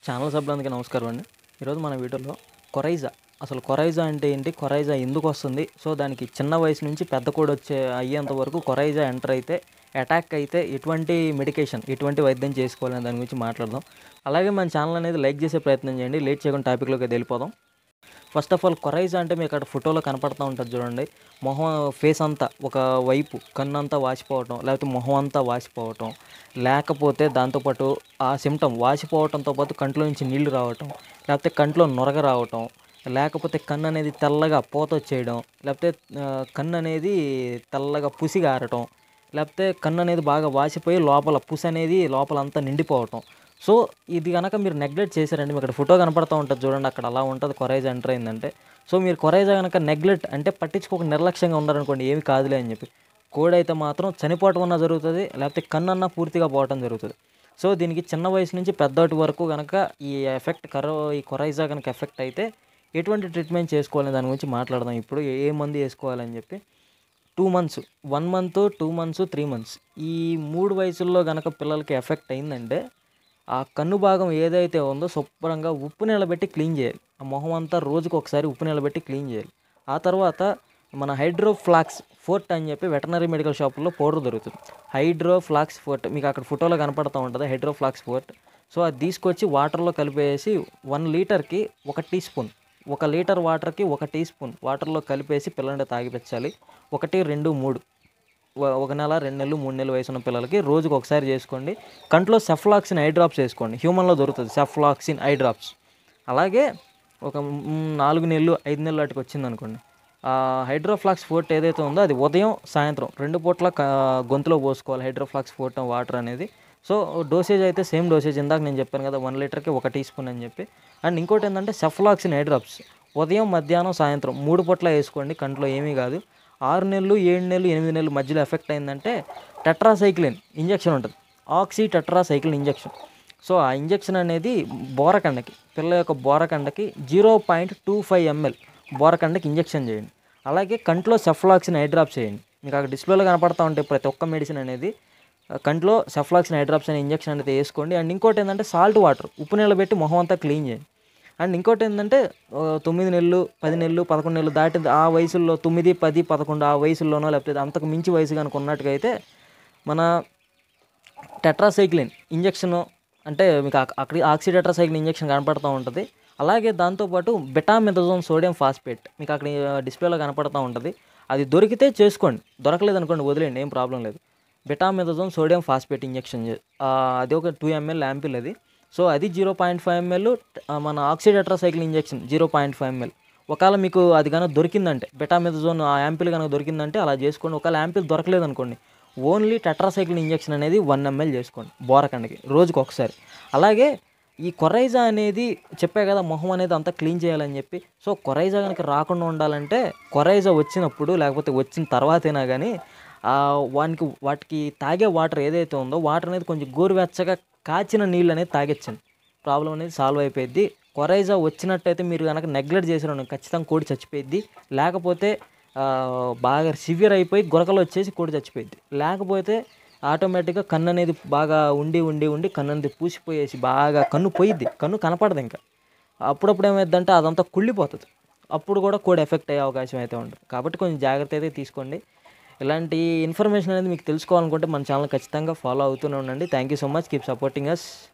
channel సభ్యులందరికీ నమస్కారం అండి ఈరోజు మన వీడియోలో కొరైజా అసలు కొరైజా అంటే ఏంటి కొరైజా ఎందుకు వస్తుంది సో దానికి చిన్న వయసు నుంచి పెద్ద కూడా వచ్చే అయ్యేంత వరకు కొరైజా ఎంటర్ అయితే అటాక్ అయితే ఎటువంటి మెడికేషన్ ఎటువంటి వైద్యం చేసుకోవాలనే దాని గురించి మాట్లాడదాం అలాగే మన ఛానల్ అనేది లైక్ చేసే ప్రయత్నం చేయండి లేట్ చేయకుండా టాపిక్లోకి వెళ్ళిపోదాం ఫస్ట్ ఆఫ్ ఆల్ కొరైజా అంటే మీకు అక్కడ ఫోటోలో కనపడుతూ ఉంటుంది చూడండి మొహం ఫేస్ అంతా ఒక వైపు కన్ను అంతా వాసిపోవటం లేకపోతే మొహం అంతా వాసిపోవటం లేకపోతే దాంతోపాటు ఆ సిమ్టమ్ వాసిపోవటంతో పాటు కంట్లో నుంచి నీళ్లు రావటం లేకపోతే కంట్లో నొరగ రావటం లేకపోతే కన్ను అనేది తెల్లగా పోత వచ్చేయడం లేకపోతే ఆ, కన్ను అనేది తెల్లగా పుసిగా ఆరటం లేకపోతే కన్ను అనేది బాగా వాసిపోయి లోపల పుసి అనేది లోపల అంతా నిండిపోవటం సో ఇది కనుక మీరు నెగ్లెక్ట్ చేశారండి మీకు ఇక్కడ ఫోటో కనపడతా ఉంటుంది చూడండి అక్కడ అలా ఉంటుంది కొరైజా ఎంటర్ అయిందంటే సో మీరు కొరైజా కనుక నెగ్లెక్ట్ అంటే పట్టించుకోక నిర్లక్ష్యంగా ఉన్నారనుకోండి ఏమి కాదులే అని చెప్పి కోడి అయితే మాత్రం చనిపోవటం అన్నా జరుగుతుంది లేకపోతే కన్ను అన్నా పూర్తిగా పోవటం జరుగుతుంది సో దీనికి చిన్న వయసు నుంచి పెద్దటి వరకు కనుక ఈ ఎఫెక్ట్ కరో ఈ కొరైజా కనుక ఎఫెక్ట్ అయితే ఎటువంటి ట్రీట్మెంట్ చేసుకోవాలని దాని గురించి మాట్లాడదాం ఇప్పుడు ఏ ఏ మందు వేసుకోవాలని చెప్పి two months one month two months three months ఈ మూడు వయసుల్లో కనుక పిల్లలకి ఎఫెక్ట్ అయిందంటే ఆ కన్ను భాగం ఏదైతే ఉందో శుభ్రంగా ఉప్పు నిలబెట్టి క్లీన్ చేయాలి ఆ మొహం అంతా రోజుకు ఒకసారి ఉప్పు నిలబెట్టి క్లీన్ చేయాలి ఆ తర్వాత మన హైడ్రోఫ్లాక్స్ ఫోర్ట్ అని చెప్పి వెటనరీ మెడికల్ షాపుల్లో పౌడర్ దొరుకుతుంది హైడ్రోఫ్లాక్స్ ఫోర్ట్ మీకు అక్కడ ఫోటోలో కనపడుతూ ఉంటుంది హైడ్రోఫ్లాక్స్ ఫోర్ట్ సో అది తీసుకొచ్చి వాటర్లో కలిపేసి వన్ లీటర్కి ఒక టీ స్పూన్ ఒక లీటర్ వాటర్కి ఒక టీ స్పూన్ వాటర్లో కలిపేసి పిల్లల్ని తాగిపించాలి ఒకటి రెండు మూడు వ- ఒక నెల రెండు నెలలు మూడు నెలలు వయసు ఉన్న పిల్లలకి రోజుకు ఒకసారి చేసుకోండి కంట్లో సెఫ్లాక్సిన్ ఐ డ్రాప్స్ వేసుకోండి హ్యూమన్లో దొరుకుతుంది సెఫ్లాక్సిన్ ఐ డ్రాప్స్ అలాగే ఒక మ్, నాలుగు నెలలు ఐదు నెలలు వాటికి వచ్చింది అనుకోండి ఆ హైడ్రోఫ్లాక్స్ ఫోర్ట్ ఏదైతే ఉందో అది ఉదయం సాయంత్రం రెండు పూట్ల క- గొంతులో పోసుకోవాలి హైడ్రోఫ్లాక్స్ ఫోర్ట్ వాటర్ అనేది సో డోసేజ్ అయితే సేమ్ డోసేజ్ ఇందాక నేను చెప్పాను కదా వన్ లీటర్కి ఒక టీ స్పూన్ అని చెప్పి అండ్ ఇంకోటి ఏంటంటే సెఫ్లాక్సిన్ ఐ డ్రాప్స్ ఉదయం మధ్యాహ్నం సాయంత్రం మూడు పూట్ల వేసుకోండి కంట్లో ఏమీ కాదు ఆరు నెలలు ఏడు నెలలు ఎనిమిది నెలలు మధ్యలో ఎఫెక్ట్ అయిందంటే టెట్రాసైక్లిన్ ఇంజెక్షన్ ఉంటుంది ఆక్సీ టెట్రాసైక్లిన్ ఇంజెక్షన్ సో ఆ ఇంజెక్షన్ అనేది బోరకండకి పిల్ల యొక్క బోరకండకి zero point two five ml బోరకండకి ఇంజెక్షన్ చేయండి అలాగే కంట్లో సెఫ్లాక్సిన్ ఐ డ్రాప్స్ చేయండి మీకు అక్కడ డిస్ప్లేలో కనపడతా ఉంటాయి ప్రతి ఒక్క మెడిసిన్ అనేది ఆ, కంట్లో సెఫ్లాక్సిన్ ఐ డ్రాప్స్ అనే ఇంజెక్షన్ అనేది వేసుకోండి అండ్ ఇంకోటి ఏంటంటే సాల్ట్ వాటర్ ఉప్పు నీళ్ళు పెట్టి మొహం అంతా క్లీన్ చేయండి అండ్ ఇంకోటి ఏంటంటే ఆ, తొమ్మిది నెలలు పది నెలలు పదకొండు నెలలు దాటి ఆ వయసుల్లో తొమ్మిది పది పదకొండు ఆ వయసుల్లోనో లేకపోతే అంతకు మించి వయసు కనుక ఉన్నట్టుగైతే మన టెట్రాసైక్లిన్ ఇంజెక్షన్ అంటే మీకు అక్- అక్కడ ఆక్సిడెట్రాసైక్లిన్ ఇంజెక్షన్ కనపడుతూ ఉంటుంది అలాగే దాంతోపాటు బెటామెథజోన్ సోడియం ఫాస్ఫేట్ మీకు అక్కడ డిస్ప్లేలో కనపడుతూ ఉంటుంది అది దొరికితే చేసుకోండి దొరకలేదు అనుకోండి వదిలేండి ఏం ప్రాబ్లం లేదు బెటామెథజోన్ సోడియం ఫాస్ఫేట్ ఇంజెక్షన్ చే- ఆ, అది ఒక టూ ఎంఎల్ యాంపిల్ అది సో అది జీరో పాయింట్ ఫైవ్ ఎంఎల్ మన oxytetracycline injection zero point five ml ఒకవేళ మీకు అది కనుక దొరికిందంటే బెటామెథజోన్ ఆ యాంపిల్ కనుక దొరికిందంటే అలా చేసుకోండి ఒకవేళ యాంపిల్ దొరకలేదు అనుకోండి ఓన్లీ టెట్రాసైక్లిన్ ఇంజెక్షన్ అనేది వన్ ఎంఎల్ చేసుకోండి బోరకండకి రోజుకి ఒకసారి అలాగే ఈ కొరైజా అనేది చెప్పే కదా మొహం అనేది అంతా క్లీన్ చేయాలని చెప్పి సో కొరైజా కనుక రాకుండా ఉండాలంటే కొరైజా వచ్చినప్పుడు లేకపోతే వచ్చిన తర్వాతైనా కానీ వానికి వాటికి తాగే వాటర్ ఏదైతే ఉందో వాటర్ అనేది కొంచెం గోరువెచ్చగా కాచిన నీళ్ళు అనేది తాగించండి ప్రాబ్లం అనేది సాల్వ్ అయిపోయింది కొరైజా వచ్చినట్టయితే మీరు కనుక నెగ్లెక్ట్ చేసారు ఖచ్చితంగా కోడి చచ్చిపోయిద్ది లేకపోతే ఆ, బాగా సివియర్ అయిపోయి గురకలు వచ్చేసి కోడి చచ్చిపోయింది లేకపోతే ఆటోమేటిక్గా కన్ను అనేది బాగా ఉండి ఉండి ఉండి కన్ను అనేది పూసిపోయేసి బాగా కన్ను పోయిద్ది కన్ను కనపడదు ఇంకా అప్పుడప్పుడు ఏమైందంటే అదంతా కుళ్ళిపోతుంది అప్పుడు కూడా కోడి ఎఫెక్ట్ అయ్యే అవకాశం అయితే ఉంటుంది కాబట్టి కొంచెం జాగ్రత్త అయితే తీసుకోండి ఇలాంటి ఇన్ఫర్మేషన్ అనేది మీకు తెలుసుకోవాలనుకుంటే మన ఛానల్ ఖచ్చితంగా ఫాలో అవుతూనే ఉండండి thank you so much keep supporting us